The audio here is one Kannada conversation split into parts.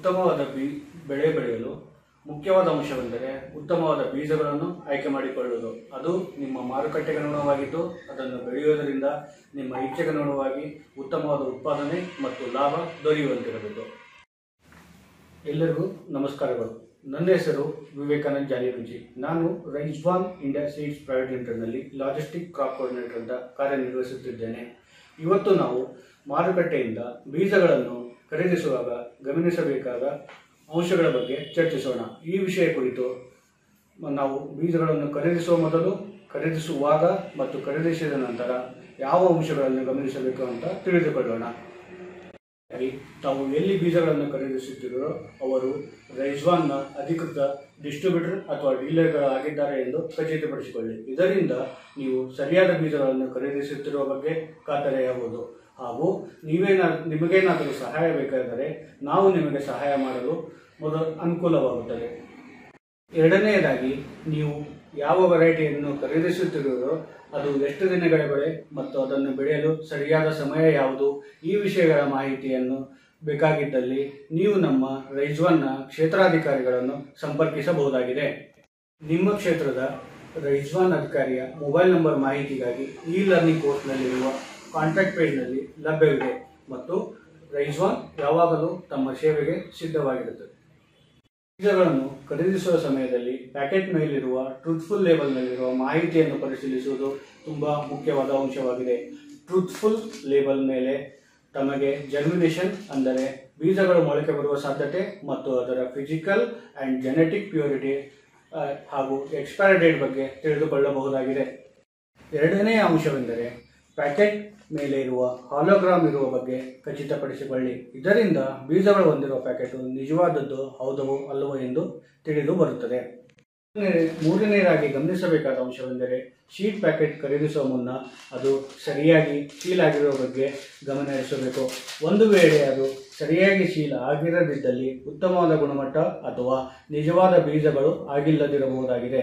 ಉತ್ತಮವಾದ ಬೀ ಬೆಳೆ ಬೆಳೆಯಲು ಮುಖ್ಯವಾದ ಅಂಶವೆಂದರೆ ಉತ್ತಮವಾದ ಬೀಜಗಳನ್ನು ಆಯ್ಕೆ ಮಾಡಿಕೊಳ್ಳುವುದು ಅದು ನಿಮ್ಮ ಮಾರುಕಟ್ಟೆಗೆ ಅನುಗುಣವಾಗಿದ್ದು ಅದನ್ನು ಬೆಳೆಯುವುದರಿಂದ ನಿಮ್ಮ ಇಚ್ಛೆಗೆ ಅನುಗುಣವಾಗಿ ಉತ್ತಮವಾದ ಉತ್ಪಾದನೆ ಮತ್ತು ಲಾಭ ದೊರೆಯುವಂತಿರಬೇಕು ಎಲ್ಲರಿಗೂ ನಮಸ್ಕಾರಗಳು ನನ್ನ ಹೆಸರು ವಿವೇಕಾನಂದ್ ಜಾಲಿರುಜಿ ನಾನು ರೈಜ್ವಾನ್ ಇಂಡಿಯಾ ಸೀಡ್ಸ್ ಪ್ರೈವೇಟ್ ಲಿಮಿಟೆಡ್ನಲ್ಲಿ ಲಾಜಿಸ್ಟಿಕ್ ಕ್ರಾಪ್ ಕೋಆರ್ಡಿನೇಟರ್ ಅಂತ ಕಾರ್ಯನಿರ್ವಹಿಸುತ್ತಿದ್ದೇನೆ ಇವತ್ತು ನಾವು ಮಾರುಕಟ್ಟೆಯಿಂದ ಬೀಜಗಳನ್ನು ಖರೀದಿಸುವಾಗ ಗಮನಿಸಬೇಕಾದ ಅಂಶಗಳ ಬಗ್ಗೆ ಚರ್ಚಿಸೋಣ ಈ ವಿಷಯ ಕುರಿತು ನಾವು ಬೀಜಗಳನ್ನು ಖರೀದಿಸುವ ಮೊದಲು ಖರೀದಿಸುವಾಗ ಮತ್ತು ಖರೀದಿಸಿದ ನಂತರ ಯಾವ ಅಂಶಗಳನ್ನು ಗಮನಿಸಬೇಕು ಅಂತ ತಿಳಿದುಕೊಳ್ಳೋಣ ಹಾಗಾಗಿ ತಾವು ಎಲ್ಲಿ ಬೀಜಗಳನ್ನು ಖರೀದಿಸುತ್ತಿರೋ ಅವರು ರೈಜ್ವಾನ್ನ ಅಧಿಕೃತ ಡಿಸ್ಟ್ರಿಬ್ಯೂಟರ್ ಅಥವಾ ಡೀಲರ್ಗಳಾಗಿದ್ದಾರೆ ಎಂದು ಖಚಿತಪಡಿಸಿಕೊಳ್ಳಿ ಇದರಿಂದ ನೀವು ಸರಿಯಾದ ಬೀಜಗಳನ್ನು ಖರೀದಿಸುತ್ತಿರುವ ಬಗ್ಗೆ ಖಾತರಿಯಾಗುವುದು ಹಾಗೂ ನೀವೇನಾ ನಿಮಗೇನಾದರೂ ಸಹಾಯ ಬೇಕಾದರೆ ನಾವು ನಿಮಗೆ ಸಹಾಯ ಮಾಡಲು ಮೊದಲ ಅನುಕೂಲವಾಗುತ್ತದೆ ಎರಡನೆಯದಾಗಿ ನೀವು ಯಾವ ವೆರೈಟಿಯನ್ನು ಖರೀದಿಸುತ್ತಿರುವುದೋ ಅದು ಎಷ್ಟು ದಿನಗಳ ಬೆಳೆ ಮತ್ತು ಅದನ್ನು ಬೆಳೆಯಲು ಸರಿಯಾದ ಸಮಯ ಯಾವುದು ಈ ವಿಷಯಗಳ ಮಾಹಿತಿಯನ್ನು ಬೇಕಾಗಿದ್ದಲ್ಲಿ ನೀವು ನಮ್ಮ ರೈಜ್ವಾನ್ನ ಕ್ಷೇತ್ರಾಧಿಕಾರಿಗಳನ್ನು ಸಂಪರ್ಕಿಸಬಹುದಾಗಿದೆ ನಿಮ್ಮ ಕ್ಷೇತ್ರದ ರೈಜ್ವಾನ್ ಅಧಿಕಾರಿಯ ಮೊಬೈಲ್ ನಂಬರ್ ಮಾಹಿತಿಗಾಗಿ ಈ ಲರ್ನಿಂಗ್ ಕೋರ್ಸ್ನಲ್ಲಿರುವ ಕಾಂಟ್ಯಾಕ್ಟ್ ಪೇಜ್ನಲ್ಲಿ ಲಭ್ಯವಿದೆ ಮತ್ತು ರೈಜ್ವಾನ್ ಯಾವಾಗಲೂ ತಮ್ಮ ಸೇವೆಗೆ ಸಿದ್ಧವಾಗಿರುತ್ತದೆ ಬೀಜಗಳನ್ನು ಖರೀದಿಸುವ ಸಮಯದಲ್ಲಿ ಪ್ಯಾಕೆಟ್ ಮೇಲಿರುವ ಟ್ರೂತ್ಫುಲ್ ಲೇಬಲ್ನಲ್ಲಿರುವ ಮಾಹಿತಿಯನ್ನು ಪರಿಶೀಲಿಸುವುದು ತುಂಬ ಮುಖ್ಯವಾದ ಅಂಶವಾಗಿದೆ ಟ್ರೂತ್ಫುಲ್ ಲೇಬಲ್ ಮೇಲೆ ತಮಗೆ ಜರ್ಮಿನೇಷನ್ ಅಂದರೆ ಬೀಜಗಳು ಮೊಳಕೆ ಬರುವ ಸಾಧ್ಯತೆ ಮತ್ತು ಅದರ ಫಿಸಿಕಲ್ ಆ್ಯಂಡ್ ಜೆನೆಟಿಕ್ ಪ್ಯೂರಿಟಿ ಹಾಗೂ ಎಕ್ಸ್ಪೈರಿ ಡೇಟ್ ಬಗ್ಗೆ ತಿಳಿದುಕೊಳ್ಳಬಹುದಾಗಿದೆ ಎರಡನೆಯ ಅಂಶವೆಂದರೆ ಪ್ಯಾಕೆಟ್ ಮೇಲೆ ಇರುವ ಹಾಲೋಗ್ರಾಮ್ ಇರುವ ಬಗ್ಗೆ ಖಚಿತಪಡಿಸಿಕೊಳ್ಳಿ ಇದರಿಂದ ಬೀಜಗಳು ಹೊಂದಿರುವ ಪ್ಯಾಕೆಟ್ ನಿಜವಾದದ್ದು ಹೌದವೋ ಅಲ್ಲವೋ ಎಂದು ತಿಳಿದು ಬರುತ್ತದೆ ಮೂರನೇ- ಮೂರನೆಯದಾಗಿ ಗಮನಿಸಬೇಕಾದ ಅಂಶವೆಂದರೆ ಶೀಟ್ ಪ್ಯಾಕೆಟ್ ಖರೀದಿಸುವ ಮುನ್ನ ಅದು ಸರಿಯಾಗಿ ಸೀಲ್ ಆಗಿರುವ ಬಗ್ಗೆ ಗಮನ ಹರಿಸಬೇಕು ಒಂದು ವೇಳೆ ಅದು ಸರಿಯಾಗಿ ಸೀಲ್ ಆಗಿರದಿದ್ದಲ್ಲಿ ಉತ್ತಮವಾದ ಗುಣಮಟ್ಟ ಅಥವಾ ನಿಜವಾದ ಬೀಜಗಳು ಆಗಿಲ್ಲದಿರಬಹುದಾಗಿದೆ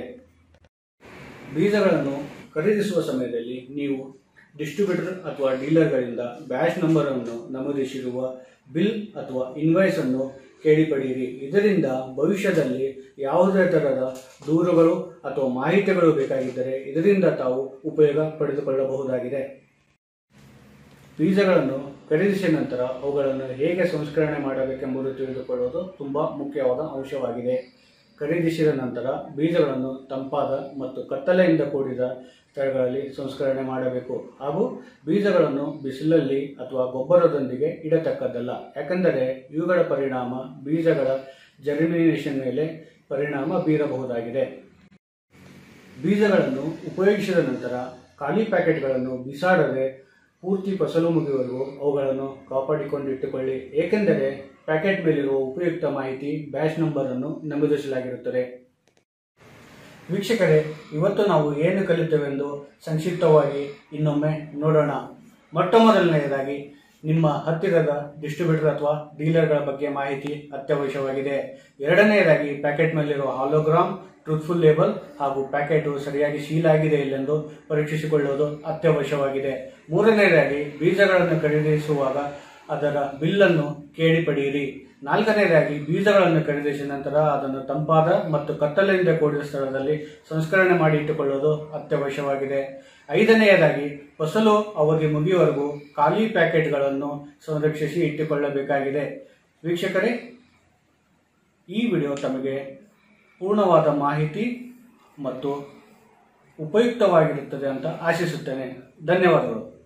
ಬೀಜಗಳನ್ನು ಖರೀದಿಸುವ ಸಮಯದಲ್ಲಿ ನೀವು ಡಿಸ್ಟ್ರಿಬ್ಯೂಟರ್ ಅಥವಾ ಡೀಲರ್ಗಳಿಂದ ಬ್ಯಾಚ್ ನಂಬರ್ ಅನ್ನು ನಮೂದಿಸಿರುವ ಬಿಲ್ ಅಥವಾ ಇನ್ವಾಯ್ಸ್ ಅನ್ನು ಕೇಳಿ ಪಡೆಯಿರಿ ಇದರಿಂದ ಭವಿಷ್ಯದಲ್ಲಿ ಯಾವುದೇ ಥರದ ದೂರುಗಳು ಅಥವಾ ಮಾಹಿತಿಗಳು ಬೇಕಾಗಿದ್ದರೆ ಇದರಿಂದ ತಾವು ಉಪಯೋಗ ಪಡೆದುಕೊಳ್ಳಬಹುದಾಗಿದೆ ಬೀಜಗಳನ್ನು ಖರೀದಿಸಿದ ನಂತರ ಅವುಗಳನ್ನು ಹೇಗೆ ಸಂಸ್ಕರಣೆ ಮಾಡಬೇಕೆಂಬುದು ತಿಳಿದುಕೊಳ್ಳುವುದು ತುಂಬ ಮುಖ್ಯವಾದ ಅಂಶವಾಗಿದೆ ಖರೀದಿಸಿದ ನಂತರ ಬೀಜಗಳನ್ನು ತಂಪಾದ ಮತ್ತು ಕತ್ತಲೆಯಿಂದ ಕೂಡಿದ ಸ್ಥಳಗಳಲ್ಲಿ ಸಂಸ್ಕರಣೆ ಮಾಡಬೇಕು ಹಾಗೂ ಬೀಜಗಳನ್ನು ಬಿಸಿಲಲ್ಲಿ ಅಥವಾ ಗೊಬ್ಬರದೊಂದಿಗೆ ಇಡತಕ್ಕದ್ದಲ್ಲ ಯಾಕೆಂದರೆ ಇವುಗಳ ಪರಿಣಾಮ ಬೀಜಗಳ ಜರ್ಮಿನೇಷನ್ ಮೇಲೆ ಪರಿಣಾಮ ಬೀರಬಹುದಾಗಿದೆ ಬೀಜಗಳನ್ನು ಉಪಯೋಗಿಸಿದ ನಂತರ ಖಾಲಿ ಪ್ಯಾಕೆಟ್ಗಳನ್ನು ಬಿಸಾಡದೆ ಪೂರ್ತಿ ಫಸಲು ಮುಗಿಯುವವರೆಗೂ ಅವುಗಳನ್ನು ಕಾಪಾಡಿಕೊಂಡಿಟ್ಟುಕೊಳ್ಳಿ ಏಕೆಂದರೆ ಪ್ಯಾಕೆಟ್ ಮೇಲಿರುವ ಉಪಯುಕ್ತ ಮಾಹಿತಿ ಬ್ಯಾಚ್ ನಂಬರ್ ಅನ್ನು ನಮೂದಿಸಲಾಗಿರುತ್ತದೆ ವೀಕ್ಷಕರೇ ಇವತ್ತು ನಾವು ಏನು ಕಲಿತೇವೆಂದು ಸಂಕ್ಷಿಪ್ತವಾಗಿ ಇನ್ನೊಮ್ಮೆ ನೋಡೋಣ ಮೊಟ್ಟ ಮೊದಲನೆಯದಾಗಿ ನಿಮ್ಮ ಹತ್ತಿರದ ಡಿಸ್ಟ್ರಿಬ್ಯೂಟರ್ ಅಥವಾ ಡೀಲರ್ಗಳ ಬಗ್ಗೆ ಮಾಹಿತಿ ಅತ್ಯವಶ್ಯವಾಗಿದೆ ಎರಡನೆಯದಾಗಿ ಪ್ಯಾಕೆಟ್ ಮೇಲಿರುವ ಹಾಲೋಗ್ರಾಮ್ ಟ್ರೂತ್ಫುಲ್ ಲೇಬಲ್ ಹಾಗೂ ಪ್ಯಾಕೆಟು ಸರಿಯಾಗಿ ಸೀಲ್ ಆಗಿದೆ ಇಲ್ಲೆಂದು ಪರೀಕ್ಷಿಸಿಕೊಳ್ಳುವುದು ಅತ್ಯವಶ್ಯವಾಗಿದೆ ಮೂರನೆಯದಾಗಿ ಬೀಜಗಳನ್ನು ಖರೀದಿಸುವಾಗ ಅದರ ಬಿಲ್ಲನ್ನು ಕೇಳಿ ಪಡೆಯಿರಿ ನಾಲ್ಕನೆಯದಾಗಿ ಬೀಜಗಳನ್ನು ಖರೀದಿಸಿದ ನಂತರ ಅದನ್ನು ತಂಪಾದ ಮತ್ತು ಕತ್ತಲೆಯಿಂದ ಕೂಡಿದ ಸ್ಥಳದಲ್ಲಿ ಸಂಸ್ಕರಣೆ ಮಾಡಿ ಇಟ್ಟುಕೊಳ್ಳುವುದು ಅತ್ಯವಶ್ಯವಾಗಿದೆ ಐದನೆಯದಾಗಿ ಫಸಲು ಅವಧಿ ಮುಗಿಯುವವರೆಗೂ ಖಾಲಿ ಪ್ಯಾಕೆಟ್ಗಳನ್ನು ಸಂರಕ್ಷಿಸಿ ಇಟ್ಟುಕೊಳ್ಳಬೇಕಾಗಿದೆ ವೀಕ್ಷಕರೇ ಈ ವಿಡಿಯೋ ತಮಗೆ ಪೂರ್ಣವಾದ ಮಾಹಿತಿ ಮತ್ತು ಉಪಯುಕ್ತವಾಗಿರುತ್ತದೆ ಅಂತ ಆಶಿಸುತ್ತೇನೆ ಧನ್ಯವಾದಗಳು